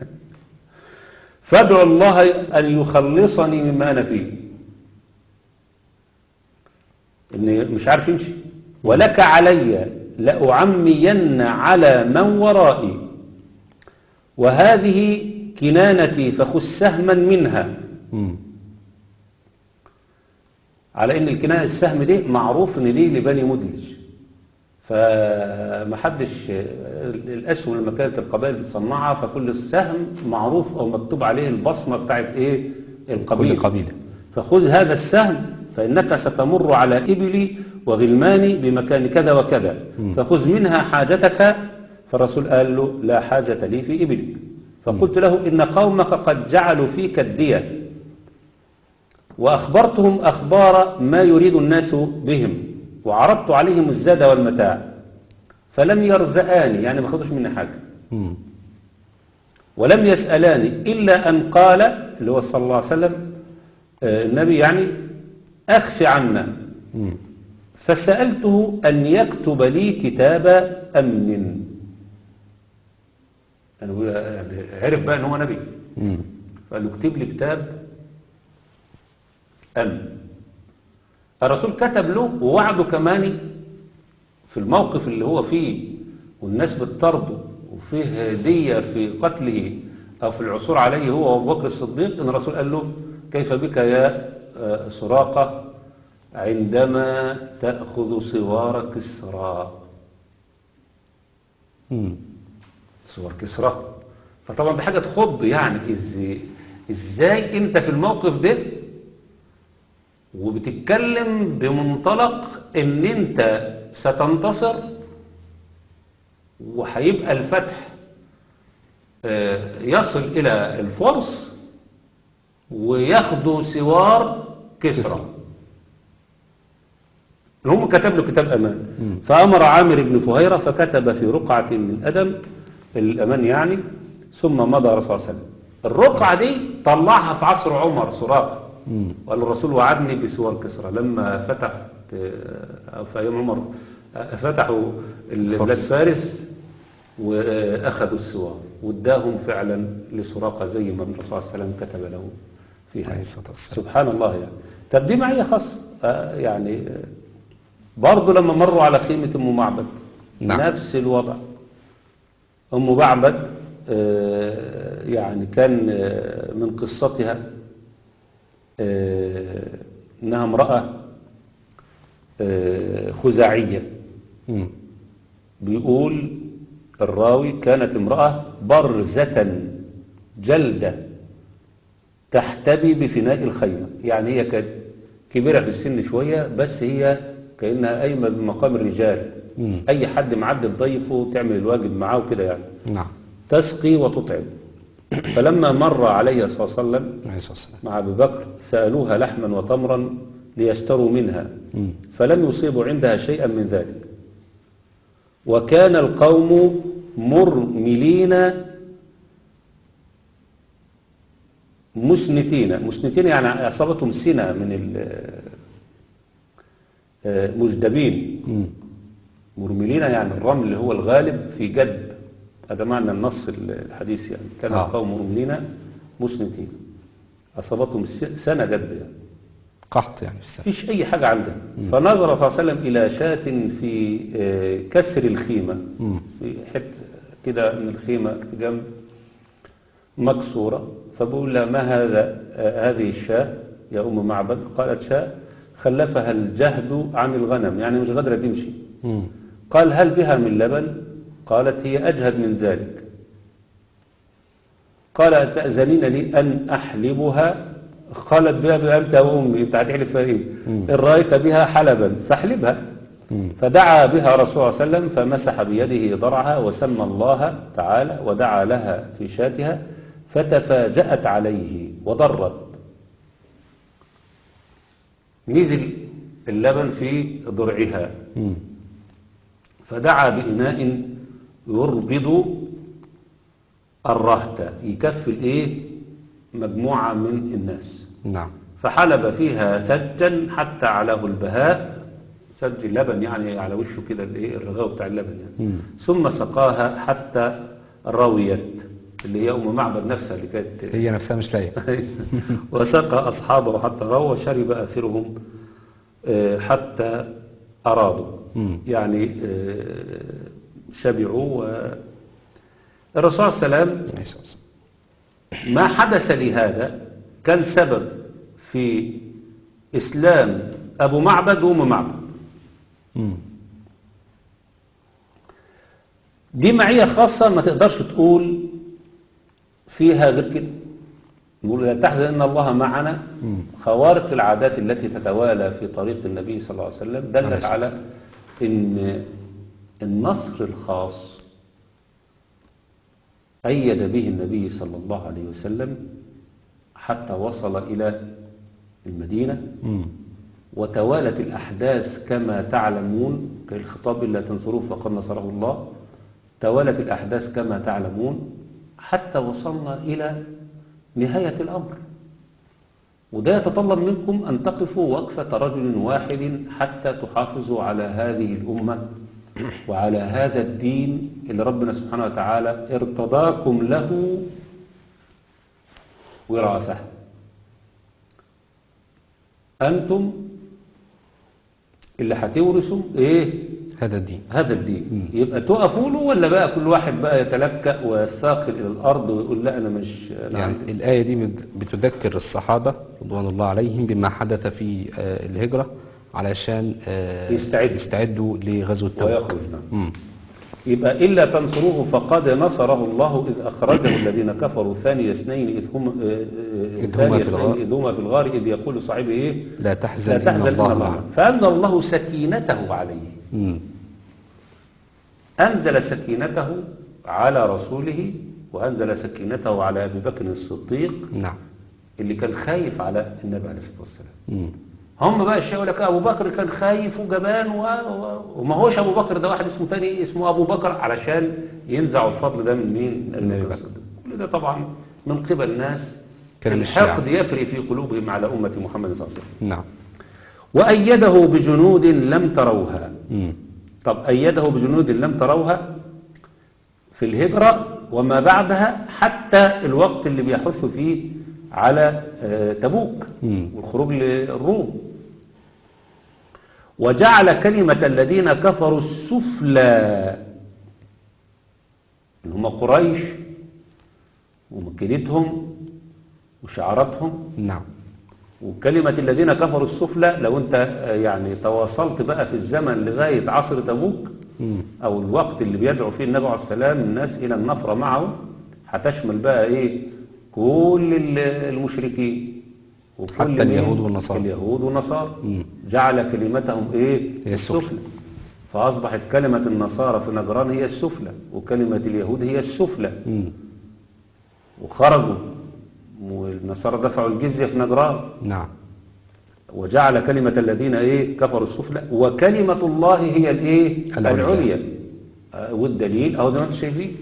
فادعو الله أن يخلصني مما أنا فيه إني مش عارف يمشي ولك علي لأعمين على من ورائي وهذه كنانتي فخذ سهما منها مم. على ان الكناية السهم دي معروف ان دي لبني مدلج فمحدش الاسهم لما كانت القبائل بتصنعها فكل السهم معروف او مكتوب عليه البصمة بتاعت ايه القبيلة كل قبيلة فخذ هذا السهم فإنك ستمر على إبلي وغلماني بمكان كذا وكذا مم. فخذ منها حاجتك فالرسول قال له لا حاجة لي في إبلك فقلت له إن قومك قد جعلوا فيك الدية وأخبرتهم أخبار ما يريد الناس بهم وعرضت عليهم الزاد والمتاع فلم يرزقاني يعني ما خدوش مني حاجة مم. ولم يسألاني إلا أن قال اللي هو صلى الله عليه وسلم آه، النبي يعني أخف عنا مم. فسألته أن يكتب لي كتاب أمن يعني هو- يعني عرف بقى أن هو نبي مم. فقال له اكتب لي كتاب أمن الرسول كتب له ووعده كمان في الموقف اللي هو فيه والناس بتطرده وفيه هدية في قتله أو في العثور عليه هو وأبو بكر الصديق إن الرسول قال له كيف بك يا آه، سراقة عندما تأخذ صوار كسرى مم. صور كسرى فطبعا دي حاجة تخض يعني ازاي ازاي انت في الموقف ده وبتتكلم بمنطلق ان انت ستنتصر وهيبقى الفتح آه، يصل الى الفرس وياخدوا سوار كسرى كسرى. هم كتب له كتاب أمان فأمر عامر بن فهيرة فكتب في رقعة من أدم الأمان يعني ثم مضى الرسول صلى الله عليه وسلم الرقعة دي طلعها في عصر عمر سراقة مم. وقال الرسول وعدني بسوار كسرى لما فتحت آه، في أيام عمر آه، فتحوا ال- فارس. بلاد فارس وأخذوا السوار واداهم فعلا لسراقة زي ما الرسول صلى الله عليه وسلم كتب له في عليه هذا الصلاة والسلام سبحان الله يعني طب دي معية خاصة آه، يعني آه، برضه لما مروا على خيمة أم معبد نعم. نفس الوضع أم معبد آه، يعني كان آه، من قصتها آه، إنها امرأة آه، خزاعية مم. بيقول الراوي كانت امرأة برزة جلدة تحتبي بفناء الخيمة يعني هي كانت كبيرة في السن شوية بس هي كأنها قايمة بمقام الرجال مم. أي حد معدي تضيفه تعمل الواجب معاه وكده يعني نعم تسقي وتطعم فلما مر عليه صلى الله عليه وسلم عليه الصلاة والسلام مع أبي بكر سألوها لحما وتمرا ليشتروا منها مم. فلم يصيبوا عندها شيئا من ذلك وكان القوم مرملين مسنتين مسنتين يعني أصابتهم سنة من ال- آه، مجدبين مم. مرملين يعني الرمل اللي هو الغالب في جدب هذا معنى النص الحديث يعني كان آه. القوم مرملين مسنتين أصابتهم س- سنة جدب يعني قحط يعني في السنة فيش أي حاجة عنده فنظر صلى الله عليه وسلم إلى شاة في آه، كسر الخيمة مم. في حتة كده من الخيمة في جنب مكسورة فبقول لها ما هذا آه، هذه الشاة يا أم معبد قالت شاة خلفها الجهد عن الغنم يعني مش قادرة تمشي مم. قال هل بها من لبن قالت هي أجهد من ذلك قال أتأذنين لي أن أحلبها قالت بها بها أنت يا أمي أنت هتحلف فيها إيه إن رأيت بها حلبا فاحلبها مم. فدعا بها رسول الله صلى الله عليه وسلم فمسح بيده ضرعها وسمى الله تعالى ودعا لها في شاتها فتفاجأت عليه وضرت نزل اللبن في ضرعها مم. فدعا بإناء يربض الرهتة يكفي الايه مجموعة من الناس نعم فحلب فيها ثجا حتى علاه البهاء ثج اللبن يعني على وشه كده الايه الرغاوة بتاع اللبن يعني مم. ثم سقاها حتى رويت اللي هي أم معبد نفسها اللي كانت هي نفسها مش لاقية وسقى أصحابه حتى روى وشرب آخرهم آه، حتى أرادوا مم. يعني آه، شبعوا الرسول صلى الله عليه وسلم عليه الصلاة والسلام ما حدث لهذا كان سبب في إسلام أبو معبد وأم معبد مم. دي معية خاصة ما تقدرش تقول فيها غير كده نقول لا تحزن إن الله معنا مم. خوارق العادات التي تتوالى في طريق النبي صلى الله عليه وسلم عليه دلت الصلاة على إن النصر الخاص أيد به النبي صلى الله عليه وسلم حتى وصل إلى المدينة مم. وتوالت الأحداث كما تعلمون كالخطاب لا تنصروه فقد نصره الله توالت الأحداث كما تعلمون حتى وصلنا إلى نهاية الأمر وده يتطلب منكم أن تقفوا وقفة رجل واحد حتى تحافظوا على هذه الأمة وعلى هذا الدين اللي ربنا سبحانه وتعالى ارتضاكم له وراثة أنتم اللي هتورثوا إيه هذا الدين هذا الدين يبقى تقفوا له ولا بقى كل واحد بقى يتلكأ ويثاقل إلى الأرض ويقول لا أنا مش أنا يعني عندي الآية دي بت- بتذكر الصحابة رضوان الله عليهم بما حدث في آه، الهجرة علشان آه، يستعد. يستعدوا لغزو التبوك ويخرج نعم مم. يبقى إلا تنصروه فقد نصره الله إذ أخرجه الذين كفروا ثاني اثنين إذ هم آه، آه، إذ ثاني هما في اثنين الغار. إذ هما في الغار إذ يقول صاحبه إيه لا تحزن, لا تحزن إن الله إن الله معنا فأنزل الله سكينته عليه مم. أنزل سكينته على رسوله وأنزل سكينته على أبي بكر الصديق نعم اللي كان خايف على النبي عليه الصلاة والسلام مم. هم بقى الشيء يقول لك أبو بكر كان خايف وجبان و... و... وما هوش أبو بكر ده واحد اسمه تاني اسمه أبو بكر علشان ينزعوا الفضل ده من مين؟ من النبي الرسول. كل ده طبعا من قبل ناس كلام الشيعة. الحقد يفري في قلوبهم على أمة محمد صلى الله عليه وسلم نعم وأيده بجنود لم تروها مم. طب أيده بجنود لم تروها في الهجرة وما بعدها حتى الوقت اللي بيحث فيه على آه، تبوك مم. والخروج للروم وجعل كلمة الذين كفروا السفلى اللي هم قريش ومكيدتهم وشعاراتهم نعم وكلمة الذين كفروا السفلى لو انت آه، يعني تواصلت بقى في الزمن لغاية عصر تبوك مم. او الوقت اللي بيدعو فيه النبي عليه السلام الناس الى النفرة معه هتشمل بقى ايه كل ال- المشركين وكل حتى مين؟ اليهود والنصارى. اليهود والنصارى مم. جعل كلمتهم ايه هي السفلى. فاصبحت كلمة النصارى في نجران هي السفلى وكلمة اليهود هي السفلى مم. وخرجوا والنصارى دفعوا الجزية في نجران نعم وجعل كلمة الذين ايه كفروا السفلى وكلمة الله هي الايه العليا. العليا آه، والدليل اهو زي ما انتم شايفين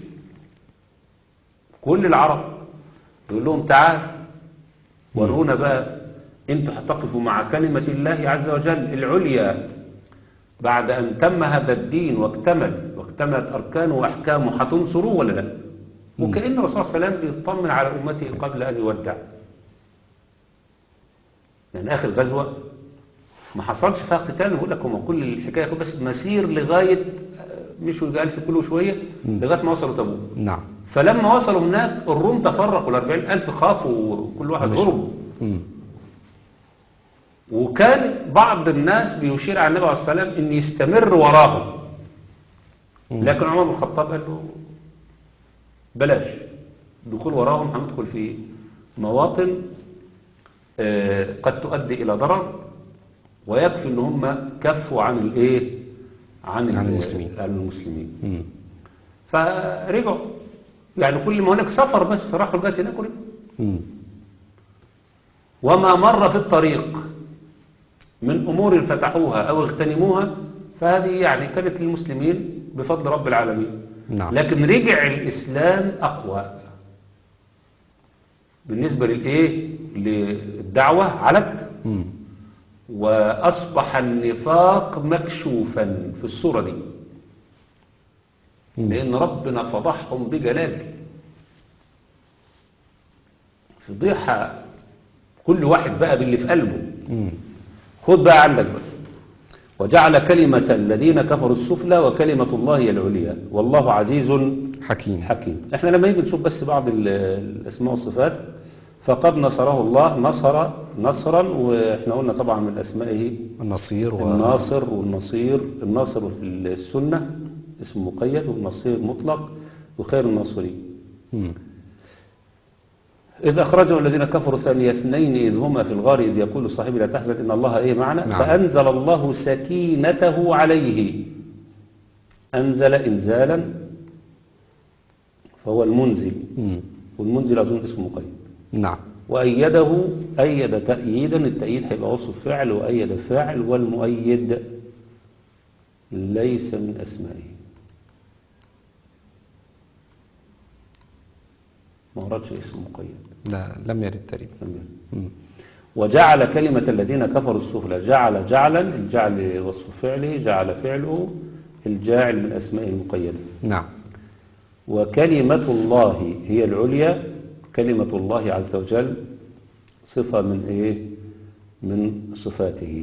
كل العرب يقول لهم تعال ورونا بقى انتوا هتقفوا مع كلمة الله عز وجل العليا بعد ان تم هذا الدين واكتمل واكتملت اركانه واحكامه هتنصروه ولا لا وكأن الرسول صلى الله عليه وسلم بيطمن على امته قبل ان يودع يعني اخر غزوة ما حصلش فيها قتال بقول لك هم كل الحكايه كلها بس مسير لغايه آه، مشوا يجي في كل شويه لغايه ما وصلوا تبوك نعم فلما وصلوا هناك الروم تفرقوا ال 40000 خافوا وكل واحد مشوا. هرب مم. وكان بعض الناس بيشير على النبي عليه الصلاه والسلام ان يستمر وراهم مم. لكن عمر بن الخطاب قال له بلاش دخول وراهم هندخل في مواطن آه، قد تؤدي الى ضرر ويكفي ان هم كفوا عن الايه عن, عن ال- المسلمين. عن المسلمين مم. فرجعوا يعني كل ما هناك سفر بس راحوا لغايه هناك ورجعوا مم. وما مر في الطريق من أمور فتحوها أو اغتنموها فهذه يعني كانت للمسلمين بفضل رب العالمين نعم. لكن رجع الإسلام أقوى بالنسبة للإيه للدعوة علت مم. وأصبح النفاق مكشوفا في الصورة دي مم. لأن ربنا فضحهم بجلاله فضيحة كل واحد بقى باللي في قلبه مم. خد بقى عندك بقى وجعل كلمة الذين كفروا السفلى وكلمة الله هي العليا والله عزيز حكيم حكيم احنا لما نيجي نشوف بس بعض ال- الاسماء والصفات فقد نصره الله نصر نصرا واحنا قلنا طبعا من اسمائه النصير و... الناصر والنصير الناصر في السنة اسم مقيد والنصير مطلق وخير الناصرين مم. إذ أخرجه الذين كفروا ثاني اثنين إذ هما في الغار إذ يقول صاحبي لا تحزن إن الله إيه معنا نعم. فأنزل الله سكينته عليه أنزل إنزالا فهو المنزل مم. والمنزل أظن اسم مقيد نعم وأيده أيد تأييدا التأييد هيبقى وصف فعل وأيد فاعل والمؤيد ليس من أسمائه ما وردش اسم مقيد لا لم يرد تقريبا تمام. مم. وجعل كلمة الذين كفروا السفلى جعل جعلا الجعل وصف فعله جعل فعله الجاعل من أسماء المقيدة نعم وكلمة الله هي العليا كلمة الله عز وجل صفة من إيه من صفاته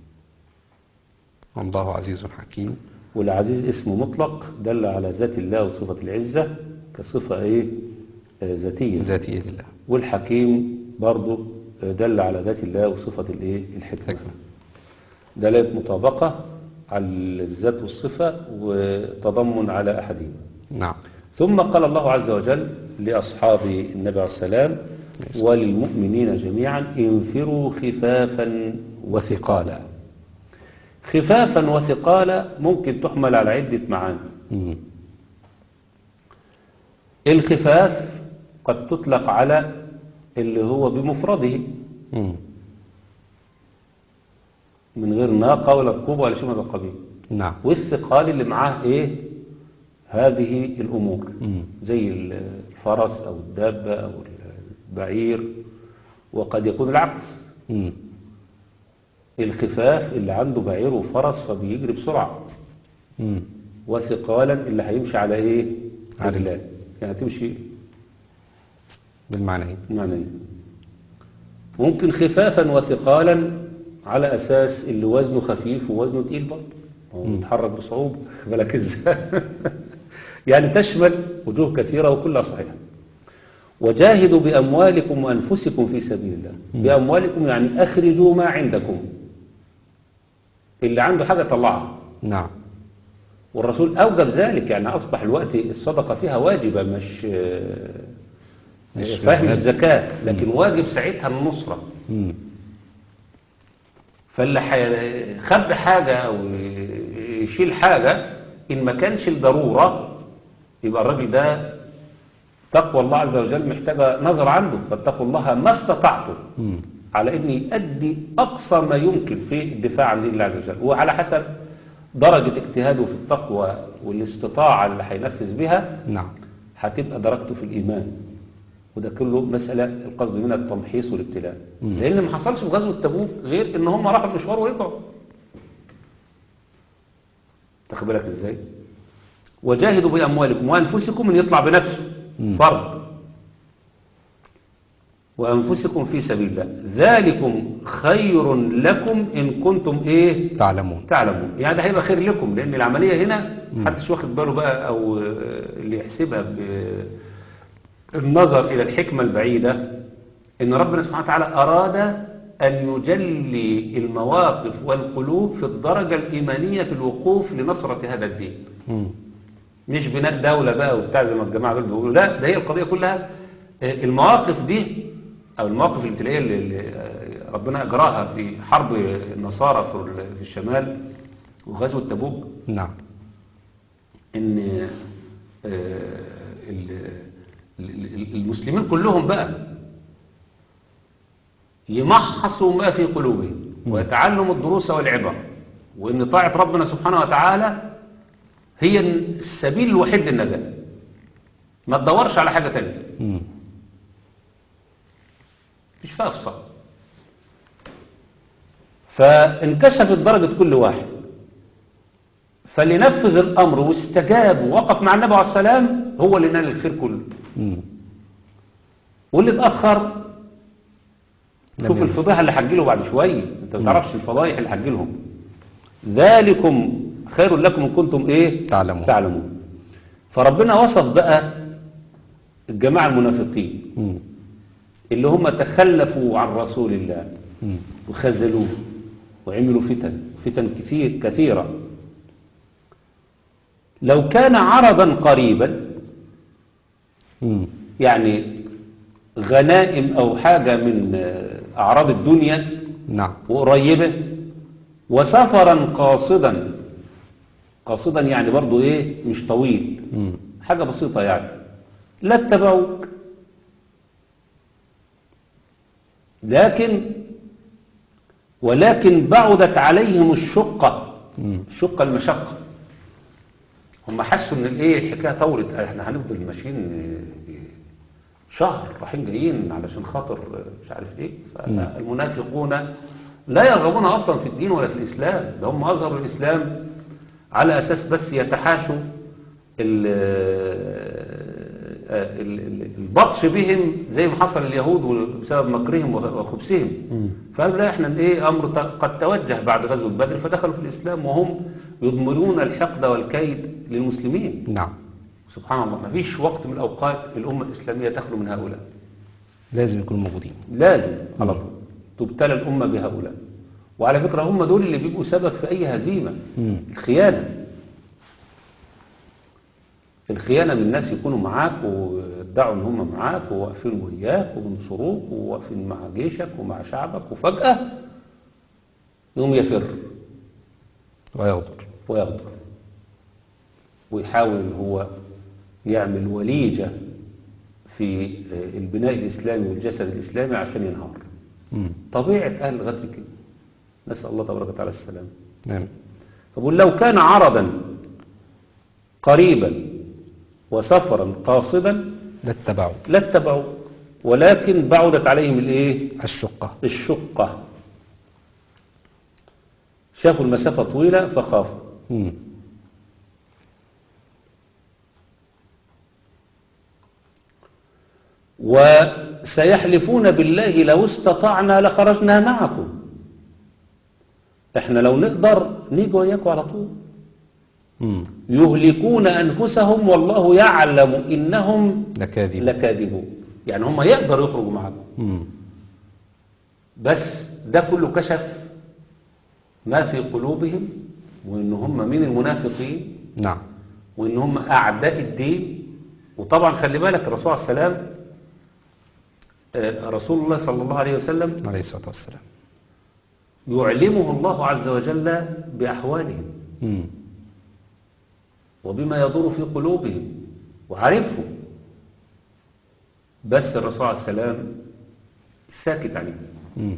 الله عزيز حكيم والعزيز اسم مطلق دل على ذات الله وصفة العزة كصفة إيه آه، ذاتية ذاتية لله والحكيم برضو دل على ذات الله وصفة الايه الحكمة حكمة. دلالة مطابقة على الذات والصفة وتضمن على أحدهما نعم ثم قال الله عز وجل لأصحاب النبي عليه السلام وللمؤمنين جميعا انفروا خفافا وثقالا خفافا وثقالا ممكن تحمل على عدة معاني مم. الخفاف قد تطلق على اللي هو بمفرده مم. من غير ناقة ولا ركوب ولا شيء من هذا القبيل نعم والثقال اللي معاه ايه هذه الامور مم. زي الفرس او الدابة او البعير وقد يكون العكس مم. الخفاف اللي عنده بعير وفرس فبيجري بسرعة مم. وثقالا اللي هيمشي على ايه على رجلان يعني تمشي بالمعنى معنى ممكن خفافا وثقالا على اساس اللي وزنه خفيف ووزنه تقيل برضه هو بيتحرك بصعوبة خد بالك ازاي يعني تشمل وجوه كثيرة وكلها صحيحة وجاهدوا بأموالكم وأنفسكم في سبيل الله بأموالكم يعني أخرجوا ما عندكم اللي عنده حاجة طلعها نعم والرسول أوجب ذلك يعني أصبح الوقت الصدقة فيها واجبة مش مش صحيح مش واجب. زكاة لكن واجب ساعتها النصرة مم. فاللي هيخبي حاجة أو يشيل حاجة إن ما كانش الضرورة يبقى الراجل ده تقوى الله عز وجل محتاجة نظر عنده فاتقوا الله ما استطعتم مم. على إن يؤدي أقصى ما يمكن في الدفاع عن دين الله عز وجل وعلى حسب درجة اجتهاده في التقوى والاستطاعة اللي هينفذ بها نعم هتبقى درجته في الإيمان وده كله مسألة القصد منها التمحيص والابتلاء مم. لأن ما حصلش في غزوة تبوك غير إن هم راحوا المشوار ورجعوا تاخد بالك إزاي وجاهدوا بأموالكم وأنفسكم من يطلع بنفسه مم. فرض وأنفسكم في سبيل الله ذلكم خير لكم إن كنتم إيه تعلمون تعلمون يعني ده هيبقى خير لكم لان العمليه هنا محدش واخد باله بقى او آه، اللي يحسبها بالنظر الى الحكمه البعيده ان ربنا سبحانه وتعالى اراد ان يجلي المواقف والقلوب في الدرجه الايمانيه في الوقوف لنصره هذا الدين مم. مش بناء دولة بقى وبتاع زي ما الجماعة دول بيقولوا لا ده هي القضية كلها آه، المواقف دي أو المواقف الابتلائية اللي اللي، آه، ربنا أجراها في حرب النصارى في ال- في الشمال وغزوة تبوك نعم إن آه، ال- ال- المسلمين كلهم بقى يمحصوا ما في قلوبهم ويتعلموا الدروس والعبر وإن طاعة ربنا سبحانه وتعالى هي السبيل الوحيد للنجاة ما تدورش على حاجة تانية مم. مش فيها افصال فانكشفت درجة كل واحد فاللي نفذ الأمر واستجاب ووقف مع النبي عليه السلام هو اللي نال الخير كله مم. واللي اتأخر شوف لم الفضيحة اللي هتجيله بعد شوية انت ما تعرفش الفضايح اللي هتجيلهم ذلكم خير لكم ان كنتم ايه تعلمون. تعلمون فربنا وصف بقى الجماعة المنافقين مم. اللي هم تخلفوا عن رسول الله مم. وخذلوه وعملوا فتن فتن كثير كثيرة لو كان عرضا قريبا مم. يعني غنائم أو حاجة من آه، أعراض الدنيا نعم وقريبة وسفرا قاصدا قاصدا يعني برضو ايه مش طويل مم. حاجة بسيطة يعني لا اتبعوك لكن ولكن بعدت عليهم الشقة مم. الشقة المشقة هم حسوا ان الايه الحكاية طولت احنا هنفضل ماشيين آه، شهر رايحين جايين علشان خاطر آه، مش عارف ايه فالمنافقون لا يرغبون اصلا في الدين ولا في الاسلام ده هم اظهروا الاسلام على اساس بس يتحاشوا ال- آه، ال- ال- البطش بهم زي ما حصل اليهود بسبب مكرهم وخبثهم فقالوا لا احنا ايه امر ت- قد توجه بعد غزوه بدر فدخلوا في الاسلام وهم يضمرون الحقد والكيد للمسلمين نعم سبحان الله ما فيش وقت من الاوقات الامه الاسلاميه تخلو من هؤلاء لازم يكونوا موجودين لازم على طول تبتلى الامه بهؤلاء وعلى فكره هم دول اللي بيبقوا سبب في اي هزيمه مم. الخيانه الخيانه من الناس يكونوا معاك ويدعوا ان هم معاك وواقفين وياك وبينصروك وواقفين مع جيشك ومع شعبك وفجاه يوم يفر ويغدر ويغدر ويحاول هو يعمل وليجة في البناء الإسلامي والجسد الإسلامي عشان ينهار مم. طبيعة أهل الغدر كده نسأل الله تبارك وتعالى السلام نعم فبقول لو كان عرضا قريبا وسفرا قاصدا لاتبعوا لاتبعوا ولكن بعدت عليهم الايه الشقة الشقة شافوا المسافة طويلة فخافوا مم. وسيحلفون بالله لو استطعنا لخرجنا معكم احنا لو نقدر نيجي وياكم على طول مم. يهلكون أنفسهم والله يعلم إنهم لكاذب لكاذبون يعني هم يقدروا يخرجوا معكم مم. بس ده كله كشف ما في قلوبهم وإن هم من المنافقين نعم وإن هم أعداء الدين وطبعا خلي بالك الرسول عليه السلام آه، رسول الله صلى الله عليه وسلم عليه الصلاة والسلام يعلمه الله عز وجل بأحوالهم مم. وبما يدور في قلوبهم وعارفه بس الرسول عليه السلام ساكت عليهم مم.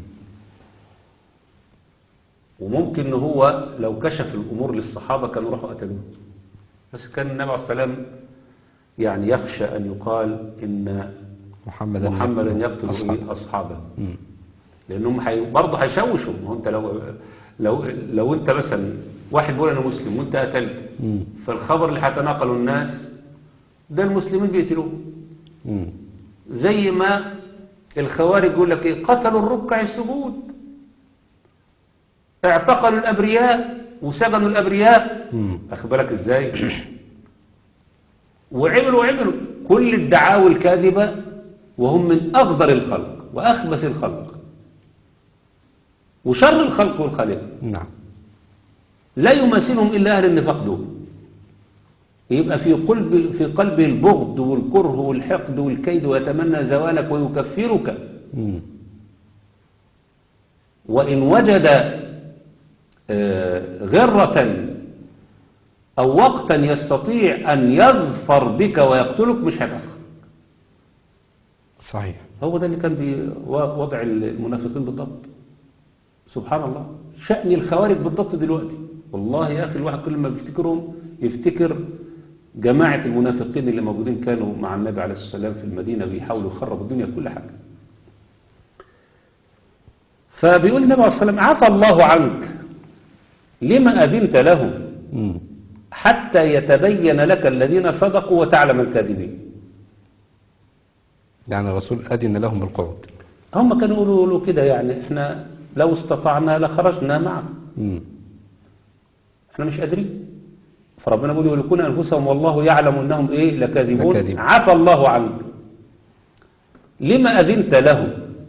وممكن ان هو لو كشف الامور للصحابه كانوا راحوا قتلوه بس كان النبي عليه السلام يعني يخشى ان يقال ان محمدا محمدا يقتل يقتل أصحابه. إيه اصحابه مم. لانهم حي... برضه هيشوشوا ما هو انت لو لو لو انت مثلا واحد بيقول انا مسلم وانت قتلت مم. فالخبر اللي هيتناقله الناس ده المسلمين بيقتلوه مم. زي ما الخوارج يقول لك ايه قتلوا الركع السجود اعتقلوا الابرياء وسجنوا الابرياء مم. اخد بالك ازاي وعملوا وعملوا كل الدعاوى الكاذبه وهم من اغدر الخلق واخبث الخلق وشر الخلق والخالق نعم لا يماثلهم الا اهل النفاق دول يبقى في قلب في قلبه البغض والكره والحقد والكيد ويتمنى زوالك ويكفرك مم. وإن وجد آه، غرة أو وقتا يستطيع أن يظفر بك ويقتلك مش هيتأخر صحيح هو ده اللي كان بوضع المنافقين بالضبط سبحان الله شأن الخوارج بالضبط دلوقتي والله يا أخي الواحد كل ما بيفتكرهم يفتكر جماعة المنافقين اللي موجودين كانوا مع النبي عليه الصلاة والسلام في المدينة بيحاولوا يخربوا الدنيا كل حاجة فبيقول النبي عليه الصلاة والسلام عفى الله عنك لما أذنت لهم مم. حتى يتبين لك الذين صدقوا وتعلم الكاذبين يعني الرسول أذن لهم بالقعود هم كانوا يقولوا له كده يعني احنا لو استطعنا لخرجنا معكم مم. احنا مش قادرين فربنا بيقول يهلكون انفسهم والله يعلم انهم ايه لكاذبون لكاذبون. عفى الله عنك لما اذنت لهم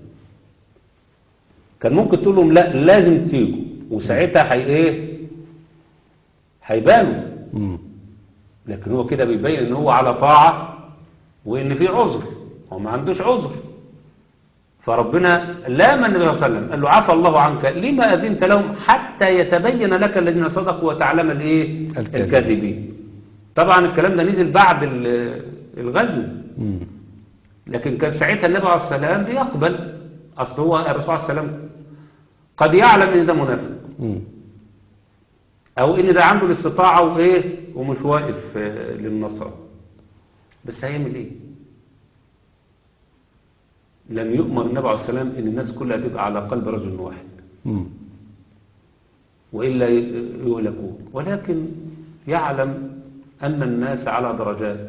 كان ممكن تقول لهم لا لازم تيجوا وساعتها هي ايه هيبانوا مم. لكن هو كده بيبين ان هو على طاعة وان في عذر هو ما عندوش عذر فربنا لام النبي صلى الله عليه وسلم قال له عفى الله عنك لما أذنت لهم حتى يتبين لك الذين صدقوا وتعلم الايه الكاذبين. الكاذبين طبعا الكلام ده نزل بعد ال- الغزو مم. لكن كان ساعتها النبي عليه الصلاة والسلام بيقبل اصل هو الرسول عليه السلام قد يعلم ان ده منافق مم. او ان ده عنده الاستطاعة وايه ومش واقف آه، للنصر بس هيعمل ايه لم يؤمر النبي عليه السلام ان الناس كلها تبقى على قلب رجل واحد مم. وإلا ي- يهلكون ولكن يعلم أن الناس على درجات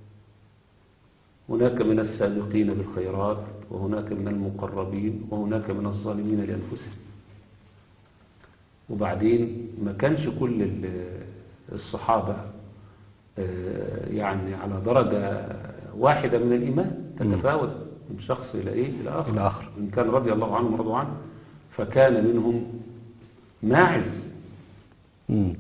هناك من السابقين بالخيرات وهناك من المقربين وهناك من الظالمين لأنفسهم وبعدين ما كانش كل ال- الصحابة آه، يعني على درجة واحدة من الإيمان تتفاوت من شخص إلى إيه إلى آخر إلى آخر. إن كان رضي الله عنهم ورضوا عنه فكان منهم ماعز مم.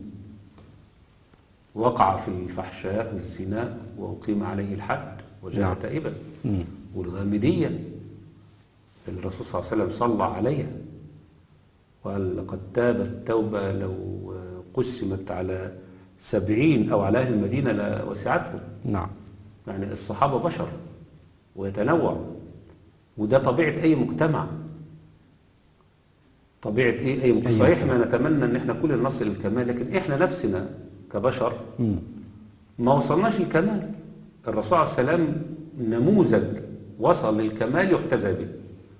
وقع في الفحشاء والزنا وأقيم عليه الحد وجاء نعم. تائبا مم. والغامدية اللي الرسول صلى الله عليه وسلم صلى عليها وقال لقد تابت توبة لو قسمت على سبعين أو على أهل المدينة لوسعتهم نعم يعني الصحابة بشر ويتنوع وده طبيعة أي مجتمع طبيعة ايه اي أي صحيح مجتمع. احنا نتمنى ان احنا كلنا نصل للكمال لكن احنا نفسنا كبشر مم. ما وصلناش الكمال الرسول عليه السلام نموذج وصل للكمال يحتذى به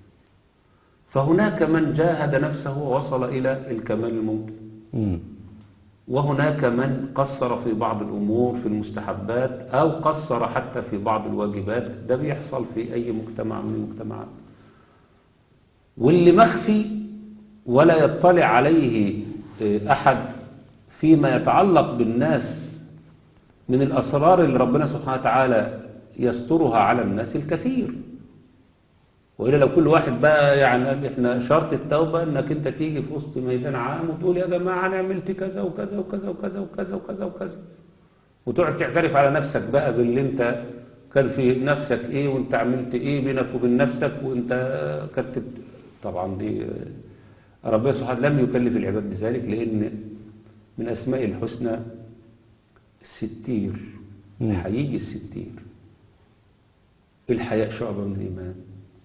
فهناك من جاهد نفسه ووصل إلى الكمال الممكن مم. وهناك من قصر في بعض الأمور في المستحبات أو قصر حتى في بعض الواجبات ده بيحصل في أي مجتمع من المجتمعات واللي مخفي ولا يطلع عليه آه، أحد فيما يتعلق بالناس من الأسرار اللي ربنا سبحانه وتعالى يسترها على الناس الكثير وإلا لو كل واحد بقى يعني قال احنا شرط التوبة انك انت تيجي في وسط ميدان عام وتقول يا جماعة انا عملت كذا وكذا وكذا وكذا وكذا وكذا وكذا وتقعد تعترف على نفسك بقى باللي انت كان في نفسك ايه وانت عملت ايه بينك وبين نفسك وانت كتبت طبعا دي ربنا سبحانه لم يكلف العباد بذلك لان من اسماء الحسنى الستير مم. هيجي الستير الحياء شعبة من الإيمان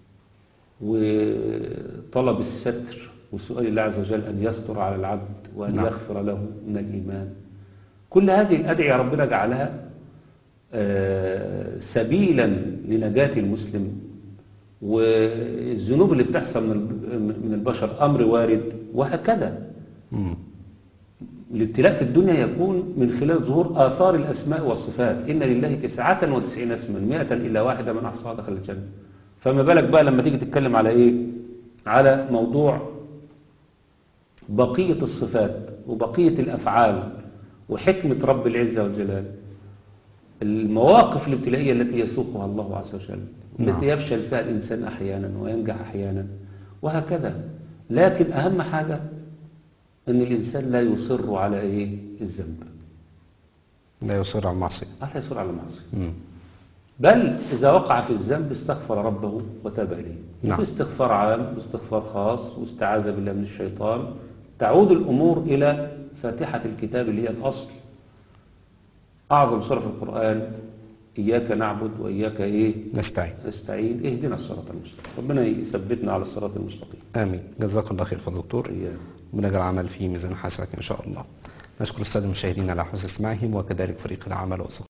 وطلب الستر وسؤال الله عز وجل أن يستر على العبد وأن نعم. يغفر له من الإيمان كل هذه الأدعية ربنا جعلها آه، سبيلا لنجاة المسلم والذنوب اللي بتحصل من الب- من البشر أمر وارد وهكذا مم. الابتلاء في الدنيا يكون من خلال ظهور آثار الأسماء والصفات إن لله تسعة وتسعين اسما مئة إلا واحدة من أحصاها دخل الجنة فما بالك بقى لما تيجي تتكلم على إيه على موضوع بقية الصفات وبقية الأفعال وحكمة رب العزة والجلال المواقف الابتلائية التي يسوقها الله عز وجل نعم. التي يفشل فيها الإنسان أحيانا وينجح أحيانا وهكذا لكن أهم حاجة أن الإنسان لا يصر على إيه الذنب لا يصر على المعصية لا يصر على المعصية مم. بل إذا وقع في الذنب استغفر ربه وتاب إليه نعم. وفي استغفار عام واستغفار خاص واستعاذ بالله من الشيطان تعود الأمور إلى فاتحة الكتاب اللي هي الأصل أعظم سورة في القرآن إياك نعبد وإياك إيه نستعين نستعين اهدنا الصراط المستقيم ربنا يثبتنا على الصراط المستقيم آمين جزاك الله خير فضل دكتور إياك ونجعل العمل في ميزان حسنك إن شاء الله نشكر السادة المشاهدين على حسن استماعهم وكذلك فريق العمل وصف